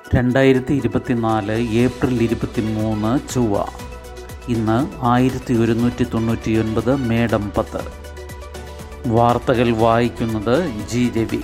രണ്ടായിരത്തി ഇരുപത്തിനാല് ഏപ്രിൽ ഇരുപത്തി മൂന്ന് ചൊവ്വ ഇന്ന് ആയിരത്തി ഒരുന്നൂറ്റി തൊണ്ണൂറ്റി ഒൻപത് മേഡം പത്ത് വാർത്തകൾ വായിക്കുന്നത് ജി രവി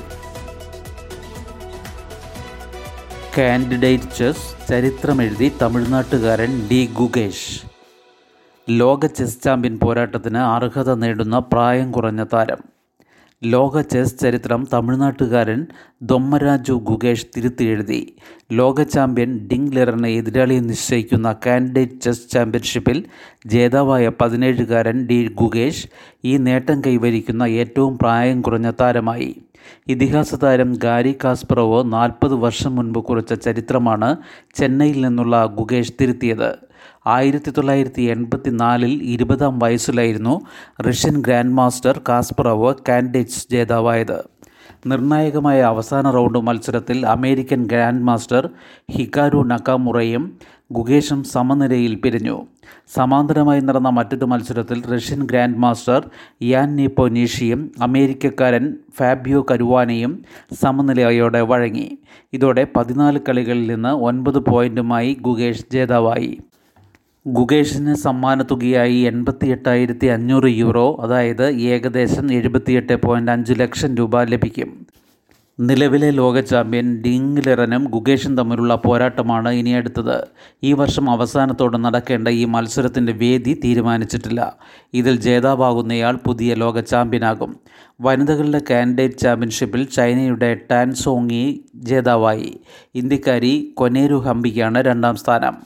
കാൻഡിഡേറ്റ് ചെസ് ചരിത്രമെഴുതി തമിഴ്നാട്ടുകാരൻ ഡി ഗുഗേഷ് ലോക ചെസ് ചാമ്പ്യൻ പോരാട്ടത്തിന് അർഹത നേടുന്ന പ്രായം കുറഞ്ഞ താരം ലോക ചെസ് ചരിത്രം തമിഴ്നാട്ടുകാരൻ ദൊമ്മരാജു ഗുഗേഷ് തിരുത്തിയെഴുതി ലോക ചാമ്പ്യൻ ഡിങ് ലെറനെ എതിരാളിയെ നിശ്ചയിക്കുന്ന കാൻഡിഡേറ്റ് ചെസ് ചാമ്പ്യൻഷിപ്പിൽ ജേതാവായ പതിനേഴുകാരൻ ഡി ഗുഗേഷ് ഈ നേട്ടം കൈവരിക്കുന്ന ഏറ്റവും പ്രായം കുറഞ്ഞ താരമായി ഇതിഹാസ താരം ഗാരി കാസ്പറോവ് നാൽപ്പത് വർഷം മുൻപ് കുറിച്ച ചരിത്രമാണ് ചെന്നൈയിൽ നിന്നുള്ള ഗുഗേഷ് തിരുത്തിയത് ആയിരത്തി തൊള്ളായിരത്തി എൺപത്തി നാലിൽ ഇരുപതാം വയസ്സിലായിരുന്നു Russian grand master Kasparov candidates ജേതാവായത് നിർണായകമായ അവസാന റൗണ്ട് മത്സരത്തിൽ അമേരിക്കൻ ഗ്രാൻഡ് മാസ്റ്റർ ഹിക്കാരു നക്കാമുറയും ഗുഗേഷും സമനിലയിൽ പിരിഞ്ഞു സമാന്തരമായി നടന്ന മറ്റൊരു മത്സരത്തിൽ റഷ്യൻ ഗ്രാൻഡ് മാസ്റ്റർ യാൻ നീപ്പോ നീഷിയും അമേരിക്കക്കാരൻ ഫാബിയോ കരുവാനയും സമനിലയോടെ വഴങ്ങി ഇതോടെ പതിനാല് കളികളിൽ നിന്ന് ഒൻപത് പോയിന്റുമായി ഗുഗേഷ് ജേതാവായി ഗുഗേഷിന് സമ്മാനത്തുകയായി എൺപത്തി എട്ടായിരത്തി അഞ്ഞൂറ് യൂറോ അതായത് ഏകദേശം എഴുപത്തിയെട്ട് പോയിൻറ്റ് അഞ്ച് ലക്ഷം രൂപ ലഭിക്കും നിലവിലെ ലോക ചാമ്പ്യൻ ഡിങ് ലെറനും ഗുഗേഷും തമ്മിലുള്ള പോരാട്ടമാണ് ഇനി അടുത്തത് ഈ വർഷം അവസാനത്തോടെ നടക്കേണ്ട ഈ മത്സരത്തിൻ്റെ വേദി തീരുമാനിച്ചിട്ടില്ല ഇതിൽ ജേതാവാകുന്നയാൾ പുതിയ ലോക ചാമ്പ്യനാകും വനിതകളുടെ കാൻഡിഡേറ്റ് ചാമ്പ്യൻഷിപ്പിൽ ചൈനയുടെ ടാൻ സോങ്ങി ജേതാവായി ഇന്ത്യക്കാരി കൊനേരു ഹംപിക്കാണ് രണ്ടാം സ്ഥാനം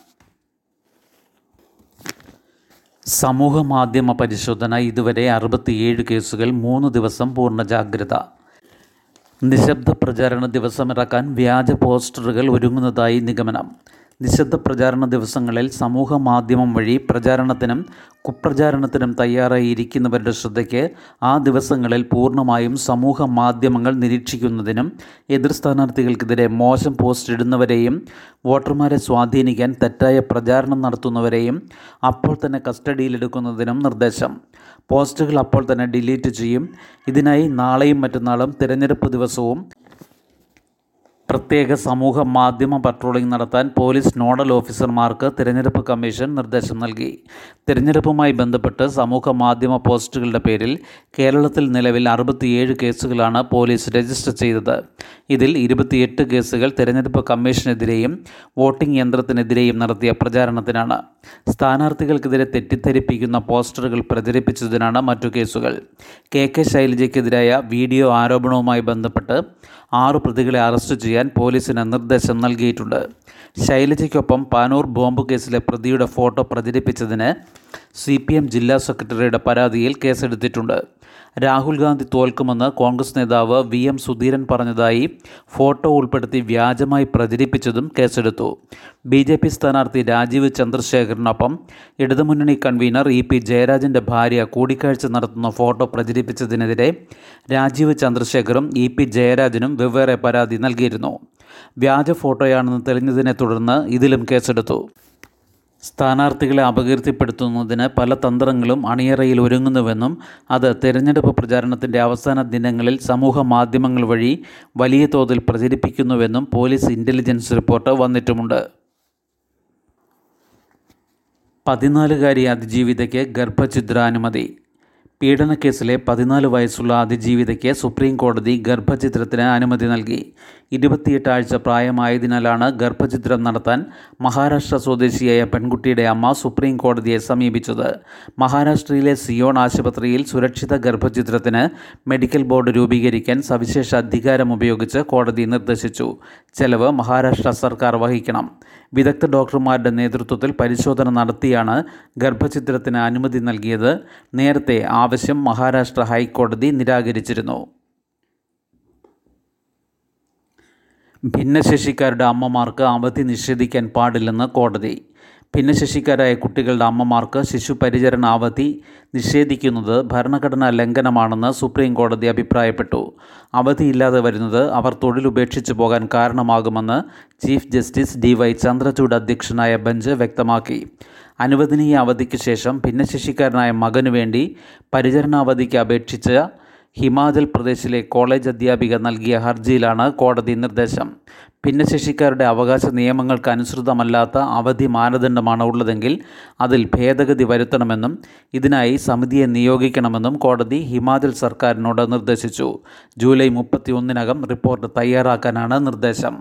സമൂഹ മാധ്യമ പരിശോധന ഇതുവരെ അറുപത്തിയേഴ് കേസുകൾ മൂന്ന് ദിവസം പൂർണ്ണ ജാഗ്രത നിശബ്ദ പ്രചാരണ ദിവസമിറക്കാൻ വ്യാജ പോസ്റ്ററുകൾ ഒരുങ്ങുന്നതായി നിഗമനം നിശബ്ദ പ്രചാരണ ദിവസങ്ങളിൽ സമൂഹ മാധ്യമം വഴി പ്രചാരണത്തിനും കുപ്രചാരണത്തിനും തയ്യാറായി ഇരിക്കുന്നവരുടെ ശ്രദ്ധയ്ക്ക് ആ ദിവസങ്ങളിൽ പൂർണ്ണമായും സമൂഹ മാധ്യമങ്ങൾ നിരീക്ഷിക്കുന്നതിനും എതിർ സ്ഥാനാർത്ഥികൾക്കെതിരെ മോശം പോസ്റ്റ് ഇടുന്നവരെയും വോട്ടർമാരെ സ്വാധീനിക്കാൻ തെറ്റായ പ്രചാരണം നടത്തുന്നവരെയും അപ്പോൾ തന്നെ കസ്റ്റഡിയിലെടുക്കുന്നതിനും നിർദ്ദേശം പോസ്റ്റുകൾ അപ്പോൾ തന്നെ ഡിലീറ്റ് ചെയ്യും ഇതിനായി നാളെയും മറ്റന്നാളും തിരഞ്ഞെടുപ്പ് ദിവസവും പ്രത്യേക സമൂഹ മാധ്യമ പട്രോളിംഗ് നടത്താൻ പോലീസ് നോഡൽ ഓഫീസർമാർക്ക് തിരഞ്ഞെടുപ്പ് കമ്മീഷൻ നിർദ്ദേശം നൽകി തിരഞ്ഞെടുപ്പുമായി ബന്ധപ്പെട്ട് സമൂഹ മാധ്യമ പോസ്റ്റുകളുടെ പേരിൽ കേരളത്തിൽ നിലവിൽ അറുപത്തിയേഴ് കേസുകളാണ് പോലീസ് രജിസ്റ്റർ ചെയ്തത് ഇതിൽ ഇരുപത്തിയെട്ട് കേസുകൾ തിരഞ്ഞെടുപ്പ് കമ്മീഷനെതിരെയും വോട്ടിംഗ് യന്ത്രത്തിനെതിരെയും നടത്തിയ പ്രചാരണത്തിനാണ് സ്ഥാനാർത്ഥികൾക്കെതിരെ തെറ്റിദ്ധരിപ്പിക്കുന്ന പോസ്റ്ററുകൾ പ്രചരിപ്പിച്ചതിനാണ് മറ്റു കേസുകൾ കെ കെ ശൈലജയ്ക്കെതിരായ വീഡിയോ ആരോപണവുമായി ബന്ധപ്പെട്ട് ആറു പ്രതികളെ അറസ്റ്റ് ചെയ്യാൻ പോലീസിന് നിർദ്ദേശം നൽകിയിട്ടുണ്ട് ശൈലജയ്ക്കൊപ്പം പാനൂർ ബോംബ് കേസിലെ പ്രതിയുടെ ഫോട്ടോ പ്രചരിപ്പിച്ചതിന് സി പി എം ജില്ലാ സെക്രട്ടറിയുടെ പരാതിയിൽ കേസെടുത്തിട്ടുണ്ട് രാഹുൽ ഗാന്ധി തോൽക്കുമെന്ന് കോൺഗ്രസ് നേതാവ് വി എം സുധീരൻ പറഞ്ഞതായി ഫോട്ടോ ഉൾപ്പെടുത്തി വ്യാജമായി പ്രചരിപ്പിച്ചതും കേസെടുത്തു ബി ജെ പി സ്ഥാനാർത്ഥി രാജീവ് ചന്ദ്രശേഖറിനൊപ്പം ഇടതുമുന്നണി കൺവീനർ ഇ പി ജയരാജൻ്റെ ഭാര്യ കൂടിക്കാഴ്ച നടത്തുന്ന ഫോട്ടോ പ്രചരിപ്പിച്ചതിനെതിരെ രാജീവ് ചന്ദ്രശേഖറും ഇ പി ജയരാജനും വെവ്വേറെ പരാതി നൽകിയിരുന്നു വ്യാജ ഫോട്ടോയാണെന്ന് തെളിഞ്ഞതിനെ തുടർന്ന് ഇതിലും കേസെടുത്തു സ്ഥാനാർത്ഥികളെ അപകീർത്തിപ്പെടുത്തുന്നതിന് പല തന്ത്രങ്ങളും അണിയറയിൽ ഒരുങ്ങുന്നുവെന്നും അത് തെരഞ്ഞെടുപ്പ് പ്രചാരണത്തിൻ്റെ അവസാന ദിനങ്ങളിൽ സമൂഹ മാധ്യമങ്ങൾ വഴി വലിയ തോതിൽ പ്രചരിപ്പിക്കുന്നുവെന്നും പോലീസ് ഇൻ്റലിജൻസ് റിപ്പോർട്ട് വന്നിട്ടുമുണ്ട് പതിനാലുകാരി അതിജീവിതയ്ക്ക് ഗർഭഛിദ്രാനുമതി പീഡനക്കേസിലെ പതിനാല് വയസ്സുള്ള അതിജീവിതയ്ക്ക് സുപ്രീം കോടതി ഗർഭചിത്രത്തിന് അനുമതി നൽകി ഇരുപത്തിയെട്ട് ആഴ്ച പ്രായമായതിനാലാണ് ഗർഭചിത്രം നടത്താൻ മഹാരാഷ്ട്ര സ്വദേശിയായ പെൺകുട്ടിയുടെ അമ്മ സുപ്രീം കോടതിയെ സമീപിച്ചത് മഹാരാഷ്ട്രയിലെ സിയോൺ ആശുപത്രിയിൽ സുരക്ഷിത ഗർഭചിത്രത്തിന് മെഡിക്കൽ ബോർഡ് രൂപീകരിക്കാൻ സവിശേഷ അധികാരം ഉപയോഗിച്ച് കോടതി നിർദ്ദേശിച്ചു ചെലവ് മഹാരാഷ്ട്ര സർക്കാർ വഹിക്കണം വിദഗ്ധ ഡോക്ടർമാരുടെ നേതൃത്വത്തിൽ പരിശോധന നടത്തിയാണ് ഗർഭചിത്രത്തിന് അനുമതി നൽകിയത് നേരത്തെ ആവശ്യം മഹാരാഷ്ട്ര ഹൈക്കോടതി നിരാകരിച്ചിരുന്നു ഭിന്നശേഷിക്കാരുടെ അമ്മമാർക്ക് അവധി നിഷേധിക്കാൻ പാടില്ലെന്ന് കോടതി ഭിന്നശേഷിക്കാരായ കുട്ടികളുടെ അമ്മമാർക്ക് ശിശുപരിചരണ അവധി നിഷേധിക്കുന്നത് ഭരണഘടനാ ലംഘനമാണെന്ന് സുപ്രീം കോടതി അഭിപ്രായപ്പെട്ടു അവധിയില്ലാതെ വരുന്നത് അവർ തൊഴിൽ ഉപേക്ഷിച്ചു പോകാൻ കാരണമാകുമെന്ന് chief justice D Y Chandrachud അധ്യക്ഷനായ ബെഞ്ച് വ്യക്തമാക്കി അനുവദനീയ അവധിക്ക് ശേഷം ഭിന്നശേഷിക്കാരനായ മകനു വേണ്ടി പരിചരണാവധിക്ക് അപേക്ഷിച്ച ഹിമാചൽ പ്രദേശിലെ കോളേജ് അധ്യാപിക നൽകിയ ഹർജിയിലാണ് കോടതി നിർദ്ദേശം ഭിന്നശേഷിക്കാരുടെ അവകാശ നിയമങ്ങൾക്ക് അനുസൃതമല്ലാത്ത അവധി മാനദണ്ഡമാണ് ഉള്ളതെങ്കിൽ അതിൽ ഭേദഗതി വരുത്തണമെന്നും ഇതിനായി സമിതിയെ നിയോഗിക്കണമെന്നും കോടതി ഹിമാചൽ സർക്കാരിനോട് നിർദ്ദേശിച്ചു ജൂലൈ മുപ്പത്തി ഒന്നിനകം റിപ്പോർട്ട് തയ്യാറാക്കാനാണ് നിർദ്ദേശം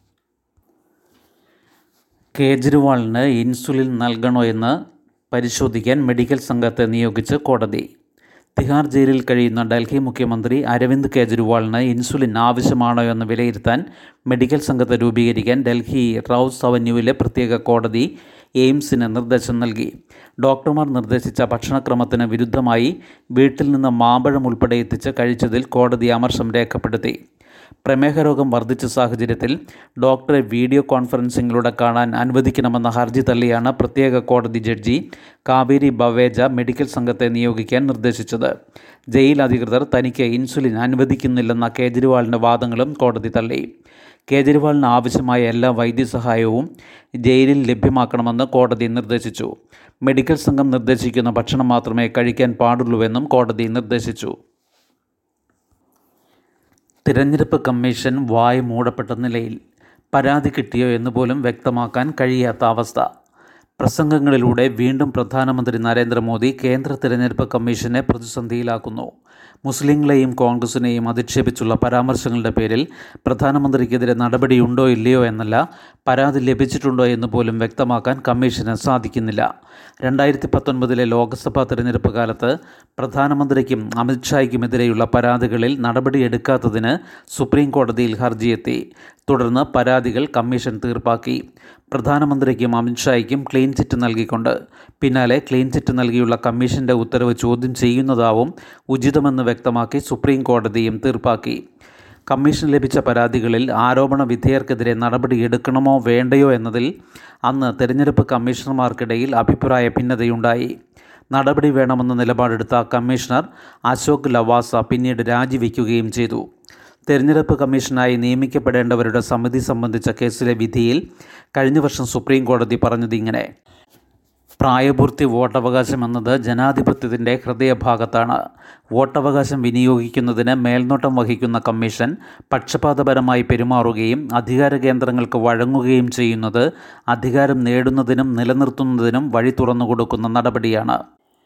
കേജ്രിവാളിന് ഇൻസുലിൻ നൽകണോ എന്ന് പരിശോധിക്കാൻ മെഡിക്കൽ സംഘത്തെ നിയോഗിച്ച് കോടതി തിഹാർ ജയിലിൽ കഴിയുന്ന ഡൽഹി മുഖ്യമന്ത്രി അരവിന്ദ് കെജ്രിവാളിന് ഇൻസുലിൻ ആവശ്യമാണോ എന്ന് വിലയിരുത്താൻ മെഡിക്കൽ സംഘത്തെ രൂപീകരിക്കാൻ ഡൽഹി റൌസ് അവന്യൂവിലെ പ്രത്യേക കോടതി എയിംസിന് നിർദ്ദേശം നൽകി ഡോക്ടർമാർ നിർദ്ദേശിച്ച ഭക്ഷണക്രമത്തിന് വിരുദ്ധമായി വീട്ടിൽ നിന്ന് മാമ്പഴം ഉൾപ്പെടെ എത്തിച്ച് കഴിച്ചതിൽ കോടതി അമർഷം രേഖപ്പെടുത്തി പ്രമേഹ രോഗം വർദ്ധിച്ച സാഹചര്യത്തിൽ ഡോക്ടറെ വീഡിയോ കോൺഫറൻസിങ്ങിലൂടെ കാണാൻ അനുവദിക്കണമെന്ന ഹർജി തള്ളിയാണ് പ്രത്യേക കോടതി ജഡ്ജി കാവേരി ബവേജ മെഡിക്കൽ സംഘത്തെ നിയോഗിക്കാൻ നിർദ്ദേശിച്ചത് ജയിൽ അധികൃതർ തനിക്ക് ഇൻസുലിൻ അനുവദിക്കുന്നില്ലെന്ന കേജ്രിവാളിൻ്റെ വാദങ്ങളും കോടതി തള്ളി കേജ്രിവാളിന് ആവശ്യമായ എല്ലാ വൈദ്യസഹായവും ജയിലിൽ ലഭ്യമാക്കണമെന്ന് കോടതി നിർദ്ദേശിച്ചു മെഡിക്കൽ സംഘം നിർദ്ദേശിക്കുന്ന ഭക്ഷണം മാത്രമേ കഴിക്കാൻ പാടുള്ളൂവെന്നും കോടതി നിർദ്ദേശിച്ചു തിരഞ്ഞെടുപ്പ് കമ്മീഷൻ വായ് മൂടപ്പെട്ട നിലയിൽ പരാതി കിട്ടിയോ എന്ന് പോലും വ്യക്തമാക്കാൻ കഴിയാത്ത അവസ്ഥ പ്രസംഗങ്ങളിലൂടെ വീണ്ടും പ്രധാനമന്ത്രി നരേന്ദ്രമോദി കേന്ദ്ര തിരഞ്ഞെടുപ്പ് കമ്മീഷനെ പ്രതിസന്ധിയിലാക്കുന്നു മുസ്ലിങ്ങളെയും കോൺഗ്രസിനെയും അധിക്ഷേപിച്ചുള്ള പരാമർശങ്ങളുടെ പേരിൽ പ്രധാനമന്ത്രിക്കെതിരെ നടപടിയുണ്ടോ ഇല്ലയോ എന്നല്ല പരാതി ലഭിച്ചിട്ടുണ്ടോ എന്ന് പോലും വ്യക്തമാക്കാൻ കമ്മീഷന് സാധിക്കുന്നില്ല രണ്ടായിരത്തി പത്തൊൻപതിലെ ലോക്സഭാ തിരഞ്ഞെടുപ്പ് കാലത്ത് പ്രധാനമന്ത്രിക്കും അമിത്ഷായ്ക്കുമെതിരെയുള്ള പരാതികളിൽ നടപടിയെടുക്കാത്തതിന് സുപ്രീം കോടതിയിൽ ഹർജിയെത്തി തുടർന്ന് പരാതികൾ കമ്മീഷൻ തീർപ്പാക്കി പ്രധാനമന്ത്രിക്കും അമിത്ഷായ്ക്കും ക്ലീൻ ചിറ്റ് നൽകിക്കൊണ്ട് പിന്നാലെ ക്ലീൻ ചിറ്റ് നൽകിയുള്ള കമ്മീഷൻ്റെ ഉത്തരവ് ചോദ്യം ചെയ്യുന്നതാവും ഉചിതമെന്ന് വ്യക്തമാക്കി സുപ്രീം കോടതിയും തീർപ്പാക്കി കമ്മീഷൻ ലഭിച്ച പരാതികളിൽ ആരോപണ വിധേയർക്കെതിരെ നടപടിയെടുക്കണമോ വേണ്ടയോ എന്നതിൽ അന്ന് തെരഞ്ഞെടുപ്പ് കമ്മീഷണർമാർക്കിടയിൽ അഭിപ്രായ ഭിന്നതയുണ്ടായി നടപടി വേണമെന്ന നിലപാടെടുത്ത കമ്മീഷണർ അശോക് ലവാസ പിന്നീട് രാജിവെക്കുകയും ചെയ്തു തെരഞ്ഞെടുപ്പ് കമ്മീഷനായി നിയമിക്കപ്പെടേണ്ടവരുടെ സമിതി സംബന്ധിച്ച കേസിലെ വിധിയിൽ കഴിഞ്ഞ വർഷം സുപ്രീം കോടതി പറഞ്ഞത് ഇങ്ങനെ പ്രായപൂർത്തി വോട്ടവകാശം എന്നത് ജനാധിപത്യത്തിൻ്റെ ഹൃദയഭാഗത്താണ് വോട്ടവകാശം വിനിയോഗിക്കുന്നതിന് മേൽനോട്ടം വഹിക്കുന്ന കമ്മീഷൻ പക്ഷപാതപരമായി പെരുമാറുകയും അധികാര കേന്ദ്രങ്ങൾക്ക് വഴങ്ങുകയും ചെയ്യുന്നത് അധികാരം നേടുന്നതിനും നിലനിർത്തുന്നതിനും വഴി തുറന്നുകൊടുക്കുന്ന നടപടിയാണ്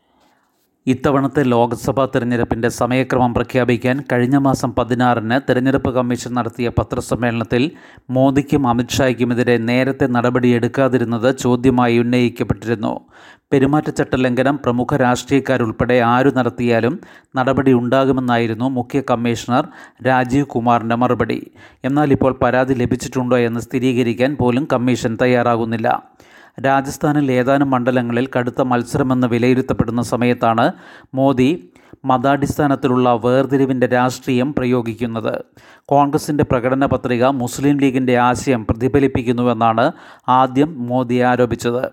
ഇത്തവണത്തെ ലോക്സഭാ തെരഞ്ഞെടുപ്പിൻ്റെ സമയക്രമം പ്രഖ്യാപിക്കാൻ കഴിഞ്ഞ മാസം പതിനാറിന് തെരഞ്ഞെടുപ്പ് കമ്മീഷൻ നടത്തിയ പത്രസമ്മേളനത്തിൽ മോദിക്കും അമിത്ഷായ്ക്കുമെതിരെ നേരത്തെ നടപടിയെടുക്കാതിരുന്നത് ചോദ്യമായി ഉന്നയിക്കപ്പെട്ടിരുന്നു പെരുമാറ്റച്ചട്ട ലംഘനം പ്രമുഖ രാഷ്ട്രീയക്കാരുൾപ്പെടെ ആരു നടത്തിയാലും നടപടി ഉണ്ടാകുമെന്നായിരുന്നു മുഖ്യ കമ്മീഷണർ രാജീവ് കുമാറിൻ്റെ മറുപടി എന്നാൽ ഇപ്പോൾ പരാതി ലഭിച്ചിട്ടുണ്ടോ എന്ന് സ്ഥിരീകരിക്കാൻ പോലും കമ്മീഷൻ തയ്യാറാകുന്നില്ല രാജസ്ഥാനിൽ ഏതാനും മണ്ഡലങ്ങളിൽ കടുത്ത മത്സരമെന്ന് വിലയിരുത്തപ്പെടുന്ന സമയത്താണ് മോദി മതാടിസ്ഥാനത്തിലുള്ള വേർതിരിവിൻ്റെ രാഷ്ട്രീയം പ്രയോഗിക്കുന്നത് കോൺഗ്രസിൻ്റെ പ്രകടന പത്രിക മുസ്ലിം ലീഗിൻ്റെ ആശയം പ്രതിഫലിപ്പിക്കുന്നുവെന്നാണ് ആദ്യം മോദി ആരോപിച്ചത്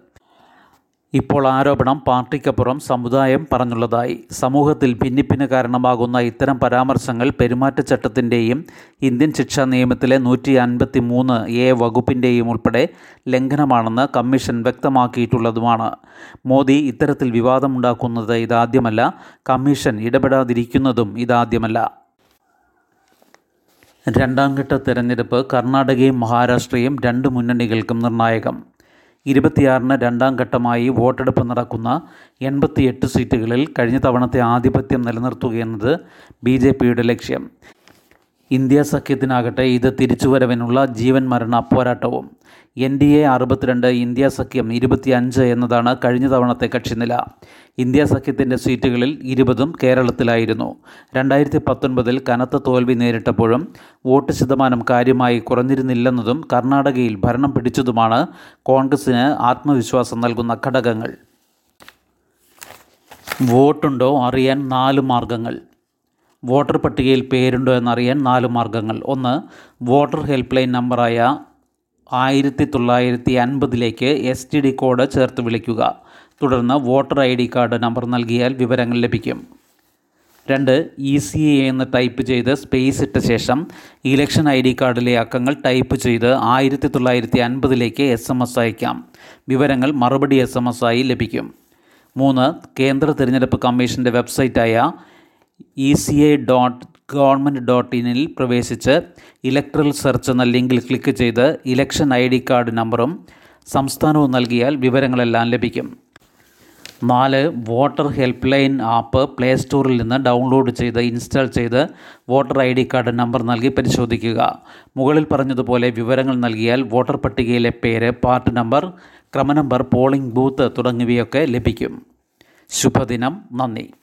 ഇപ്പോൾ ആരോപണം പാർട്ടിക്കപ്പുറം സമുദായം പറഞ്ഞുള്ളതായി സമൂഹത്തിൽ ഭിന്നിപ്പിന് കാരണമാകുന്ന ഇത്തരം പരാമർശങ്ങൾ പെരുമാറ്റച്ചട്ടത്തിൻ്റെയും ഇന്ത്യൻ ശിക്ഷാ നിയമത്തിലെ നൂറ്റി അൻപത്തി മൂന്ന് എ വകുപ്പിൻ്റെയും ഉൾപ്പെടെ ലംഘനമാണെന്ന് കമ്മീഷൻ വ്യക്തമാക്കിയിട്ടുള്ളതുമാണ് മോദി ഇത്തരത്തിൽ വിവാദമുണ്ടാക്കുന്നത് ഇതാദ്യമല്ല കമ്മീഷൻ ഇടപെടാതിരിക്കുന്നതും ഇതാദ്യമല്ല രണ്ടാംഘട്ട തെരഞ്ഞെടുപ്പ് കർണാടകയും മഹാരാഷ്ട്രയും രണ്ട് മുന്നണികൾക്കും നിർണായകം ഇരുപത്തിയാറിന് രണ്ടാം ഘട്ടമായി വോട്ടെടുപ്പ് നടക്കുന്ന എൺപത്തിയെട്ട് സീറ്റുകളിൽ കഴിഞ്ഞ തവണത്തെ ആധിപത്യം നിലനിർത്തുകയെന്നത് ബി ജെ പിയുടെ ലക്ഷ്യം ഇന്ത്യ സഖ്യത്തിനാകട്ടെ ഇത് തിരിച്ചുവരവിനുള്ള ജീവൻ മരണ പോരാട്ടവും എൻ ഡി എ അറുപത്തിരണ്ട് ഇന്ത്യ സഖ്യം ഇരുപത്തിയഞ്ച് എന്നതാണ് കഴിഞ്ഞ തവണത്തെ കക്ഷിനില ഇന്ത്യ സഖ്യത്തിൻ്റെ സീറ്റുകളിൽ ഇരുപതും കേരളത്തിലായിരുന്നു രണ്ടായിരത്തി പത്തൊൻപതിൽ കനത്ത തോൽവി നേരിട്ടപ്പോഴും വോട്ട് ശതമാനം കാര്യമായി കുറഞ്ഞിരുന്നില്ലെന്നതും കർണാടകയിൽ ഭരണം പിടിച്ചതുമാണ് കോൺഗ്രസിന് ആത്മവിശ്വാസം നൽകുന്ന ഘടകങ്ങൾ വോട്ടുണ്ടോ അറിയാൻ നാല് മാർഗങ്ങൾ വോട്ടർ പട്ടികയിൽ പേരുണ്ടോ എന്നറിയാൻ നാല് മാർഗങ്ങൾ ഒന്ന് വോട്ടർ ഹെൽപ്പ് ലൈൻ നമ്പറായ ആയിരത്തി തൊള്ളായിരത്തി അൻപതിലേക്ക് എസ് ടി ഡി കോഡ് ചേർത്ത് വിളിക്കുക തുടർന്ന് voter I D card number നൽകിയാൽ വിവരങ്ങൾ ലഭിക്കും രണ്ട് ഇ സി എ എന്ന് ടൈപ്പ് ചെയ്ത് സ്പേസ് ഇട്ട ശേഷം ഇലക്ഷൻ ഐ ഡി കാർഡിലെ അക്കങ്ങൾ ടൈപ്പ് ചെയ്ത് ആയിരത്തി തൊള്ളായിരത്തി അൻപതിലേക്ക് എസ് എം എസ് അയക്കാം വിവരങ്ങൾ മറുപടി എസ് എം എസ് ആയി ലഭിക്കും മൂന്ന് കേന്ദ്ര തിരഞ്ഞെടുപ്പ് കമ്മീഷൻ്റെ വെബ്സൈറ്റായ E C A dot government dot ഇനിൽ പ്രവേശിച്ച് ഇലക്ട്രൽ സെർച്ച് എന്ന ലിങ്കിൽ ക്ലിക്ക് ചെയ്ത് ഇലക്ഷൻ ഐ ഡി കാർഡ് നമ്പറും സംസ്ഥാനവും നൽകിയാൽ വിവരങ്ങളെല്ലാം ലഭിക്കും നാല് voter help line app play സ്റ്റോറിൽ നിന്ന് ഡൗൺലോഡ് ചെയ്ത് ഇൻസ്റ്റാൾ ചെയ്ത് voter I D card number നൽകി പരിശോധിക്കുക മുകളിൽ പറഞ്ഞതുപോലെ വിവരങ്ങൾ നൽകിയാൽ വോട്ടർ പട്ടികയിലെ പേര് പാർട്ട് നമ്പർ ക്രമനമ്പർ പോളിംഗ് ബൂത്ത് തുടങ്ങിയവയൊക്കെ ലഭിക്കും ശുഭദിനം നന്ദി